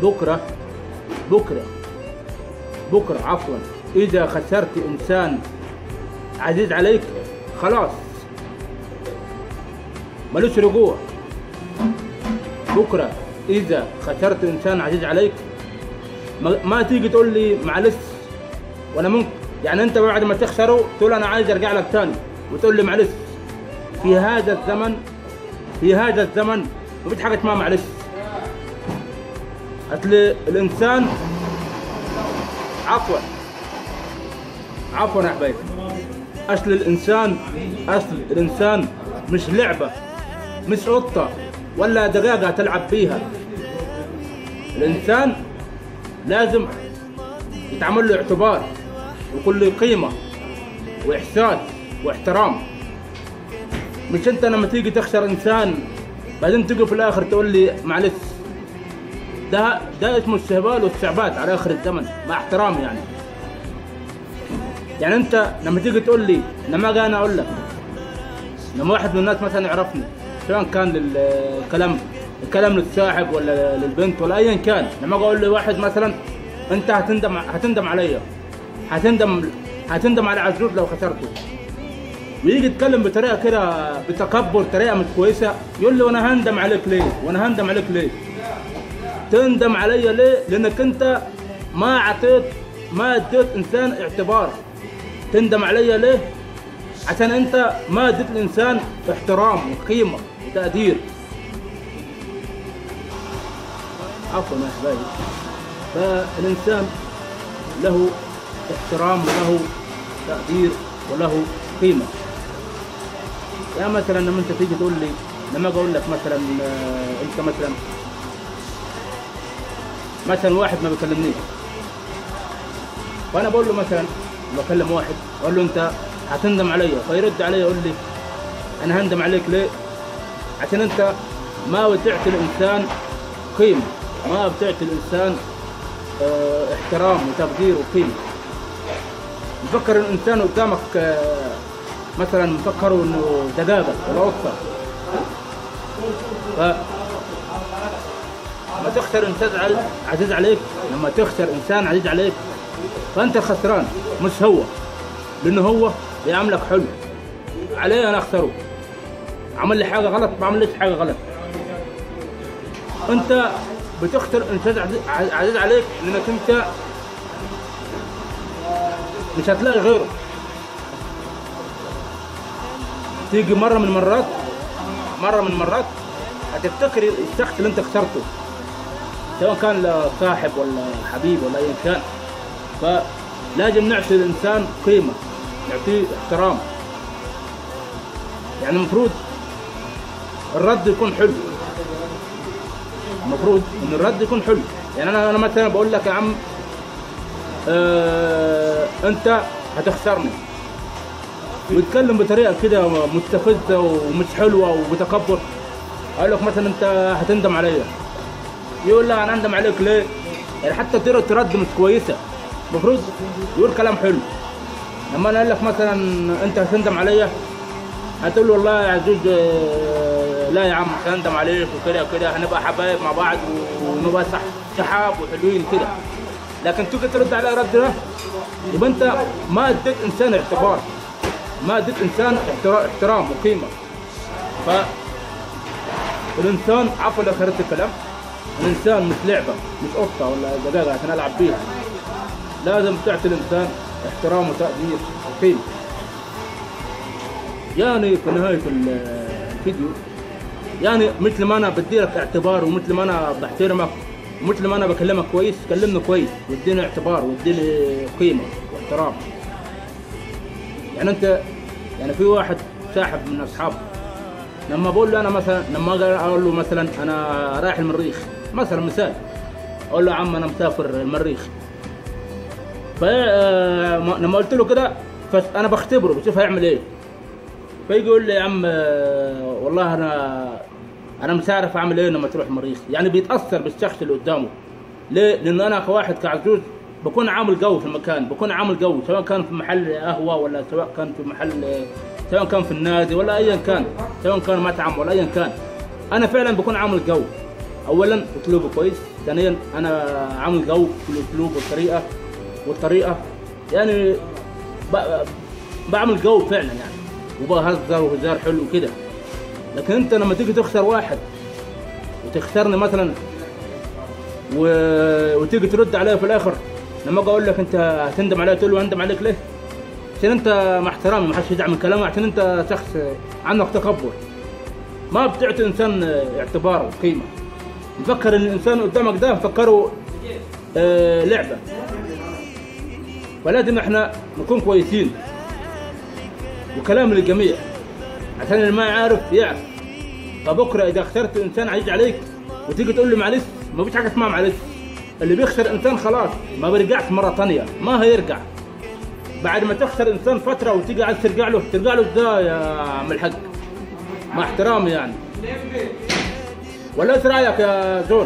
بكرة بكرة بكرة عفوا إذا خسرت إنسان عزيز عليك خلاص ملوش رجوع بكرة إذا خسرت إنسان عزيز عليك ما, ما تيجي تقول لي معلش وأنا ممكن يعني أنت بعد ما تخسره تقول أنا عايز أرجع لك تاني وتقول لي معلش في هذا الزمن في هذا الزمن ما فيش حاجة اسمها معلش أصل الإنسان عفوا عفوا يا حبايبي اصل الانسان اصل الانسان مش لعبه مش قطه ولا دقيقه تلعب فيها الانسان لازم يتعمل له اعتبار ويكون له قيمه واحساس واحترام مش انت لما تيجي تخسر انسان بعدين تيجي في الاخر تقول لي معلش ده ده اسمه السهبال والثعبات على اخر الزمن مع احترامي يعني يعني انت لما تيجي تقول لي لما اجي انا اقول لك لما واحد من الناس مثلا يعرفني سواء كان للكلام الكلام للصاحب ولا للبنت ولا ايا كان لما اجي اقول لواحد مثلا انت هتندم هتندم عليا هتندم هتندم على عزوز لو خسرته ويجي يتكلم بطريقه كده بتكبر طريقه مش كويسه يقول لي وانا هندم عليك ليه وانا هندم عليك ليه تندم عليا ليه لانك انت ما اعطيت ما اديت انسان اعتبار تندم عليا ليه عشان انت ما اديت الانسان احترام وقيمه وتقدير عفوا يا حبايبي فالانسان له احترام وله تقدير وله قيمه يعني مثلا لما انت تيجي تقول لي لما اجي اقول لك مثلا آه، انت مثلا مثلا واحد ما بيكلمنيش فانا بقول له مثلا بكلم واحد اقول له انت هتندم عليا فيرد علي يقول لي انا هندم عليك ليه؟ عشان انت ما بتعطي الانسان قيمه ما بتعطي الانسان اه احترام وتقدير وقيمه مفكر الانسان قدامك اه مثلا مفكره انه دقاقه ولا قطه ف لما تخسر انسان عل- عزيز عليك لما تخسر انسان عزيز عليك فانت خسران مش هو لانه هو بيعاملك حلو عليه انا اخسره عمل لي حاجه غلط ما عملش حاجه غلط انت بتخسر انسان عزيز- عزيز عليك لانك انت مش هتلاقي غيره تيجي مره من المرات مره من المرات هتفتكر الشخص اللي انت خسرته سواء كان صاحب ولا حبيب ولا ايا كان فلازم نعطي الانسان قيمه نعطيه احترام يعني المفروض الرد يكون حلو المفروض ان الرد يكون حلو يعني انا انا مثلا بقول لك يا عم آه انت هتخسرني ويتكلم بطريقه كده مستفزه ومش حلوه وبتكبر اقول لك مثلا انت هتندم عليا يقول لا انا اندم عليك ليه؟ يعني حتى طريقه رد مش كويسه المفروض يقول كلام حلو لما انا اقول لك مثلا انت هتندم عليا هتقول له والله يا عزوز آه، لا يا عم مش هندم عليك وكده وكده هنبقى حبايب مع بعض ونبقى صح صحاب وحلوين كده لكن تيجي ترد على رد ده يبقى انت ما اديت انسان اعتبار ما اديت انسان احترا- احترام وقيمه ف الانسان عفوا لو خرجت الكلام الانسان مش لعبه مش قطه ولا دقيقه عشان العب بيها لازم تعطي الانسان احترام وتقدير وقيمه يعني في نهايه ال- الفيديو يعني مثل ما انا بدي لك اعتبار ومثل ما انا بحترمك ومثل ما انا بكلمك كويس كلمني كويس واديني اعتبار واديني قيمه واحترام يعني انت يعني في واحد ساحب من اصحابه لما بقول له انا مثلا لما أجي اقول له مثلا انا رايح المريخ مثلا مثال اقول له يا عم انا مسافر المريخ ف آه، ما- لما قلت له كده فانا بختبره بشوف هيعمل ايه فيجي يقول لي يا عم آه، والله انا انا مش عارف اعمل ايه لما تروح المريخ يعني بيتاثر بالشخص اللي قدامه ليه؟ لان انا كواحد كعزوز بكون عامل جو في المكان بكون عامل جو سواء كان في محل قهوه ولا سواء كان في محل سواء كان في النادي ولا ايا كان سواء كان مطعم ولا ايا كان انا فعلا بكون عامل جو اولا اسلوبه كويس ثانيا انا عامل جو في الاسلوب والطريقه والطريقه يعني ب- بعمل جو فعلا يعني وبهزر وهزار حلو كده لكن انت لما تيجي تخسر واحد وتخسرني مثلا و... وتيجي ترد عليا في الاخر لما اجي اقول لك انت هتندم عليا تقول له هندم عليك ليه؟ عشان انت مع احترامي ما حدش يزعل من كلامي عشان انت شخص عندك تكبر ما بتعطي انسان اعتبار وقيمه مفكر ان الانسان قدامك ده مفكره آه لعبه فلازم احنا نكون كويسين وكلام للجميع عشان اللي ما يعرف يعرف فبكره اذا خسرت انسان عزيز عليك وتيجي تقول له معلش ما فيش حاجه اسمها معلش اللي بيخسر انسان خلاص ما بيرجعش مره ثانيه ما هيرجع بعد ما تخسر انسان فتره وتيجي عايز ترجع له ترجع له ازاي يا عم الحاج مع احترامي يعني ولا ايش رايك يا زون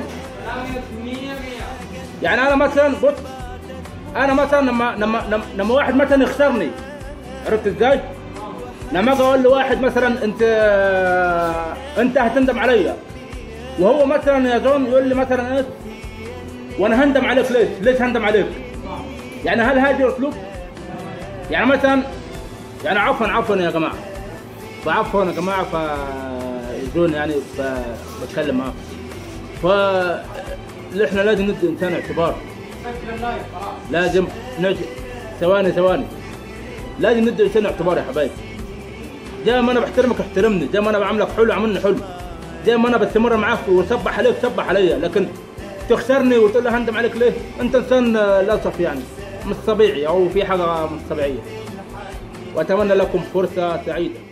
يعني انا مثلا بص انا مثلا لما لما لما, لما واحد مثلا يخسرني عرفت ازاي؟ لما اجي اقول لواحد مثلا انت انت هتندم عليا وهو مثلا يا زون يقول لي مثلا ايه وانا هندم عليك ليش؟ ليش هندم عليك؟ يعني هل هذا اسلوب؟ يعني مثلا يعني عفوا عفوا يا جماعه فعفوا يا جماعه ف زون يعني ف- بتكلم معاكم ف احنا لازم ندي انسان اعتبار لازم نج... ثواني ثواني لازم ندي انسان اعتبار يا حبايبي زي ما انا بحترمك احترمني زي ما انا بعاملك حلو عاملني حلو زي ما انا بستمر معاك وصبح عليك صبح عليا لكن تخسرني وتقول لي هندم عليك ليه؟ انت انسان آه، للاسف يعني مش طبيعي او في حاجه مش طبيعيه واتمنى لكم فرصه سعيده